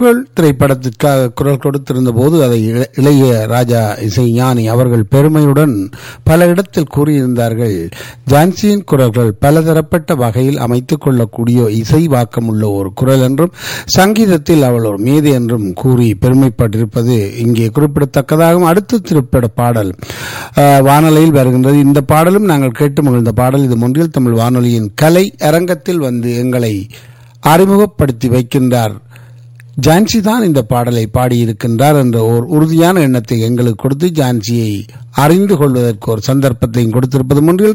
புகழ் திரைப்படத்திற்காக குரல் கொடுத்திருந்த போது அதை இள- இளைய ராஜா இசைஞானி அவர்கள் பெருமையுடன் பல இடத்தில் கூறியிருந்தார்கள் ஜான்சியின் குரல்கள் பலதரப்பட்ட வகையில் அமைத்துக் கொள்ளக்கூடிய இசை வாக்கமுள்ள ஒரு குரல் என்றும் சங்கீதத்தில் அவள் ஒரு மேதை என்றும் கூறி பெருமைப்பட்டிருப்பது இங்கே குறிப்பிடத்தக்கதாகும் அடுத்த திரைப்பட பாடல் ஆஹ், வானொலியில் வருகின்றது இந்த பாடலும் நாங்கள் கேட்டு மகிழ்ந்த பாடல் இது மொன்றில் தமிழ் வானொலியின் கலை அரங்கத்தில் வந்து எங்களை அறிமுகப்படுத்தி வைக்கின்றார் ஜான்சி தான் இந்த பாடலை பாடியிருக்கின்றார் என்ற ஒரு உறுதியான எண்ணத்தை எங்களுக்கு கொடுத்து ஜான்சியை அறிந்து கொள்வதற்கு ஒரு சந்தர்ப்பத்தையும் கொடுத்திருப்பது முன்றில்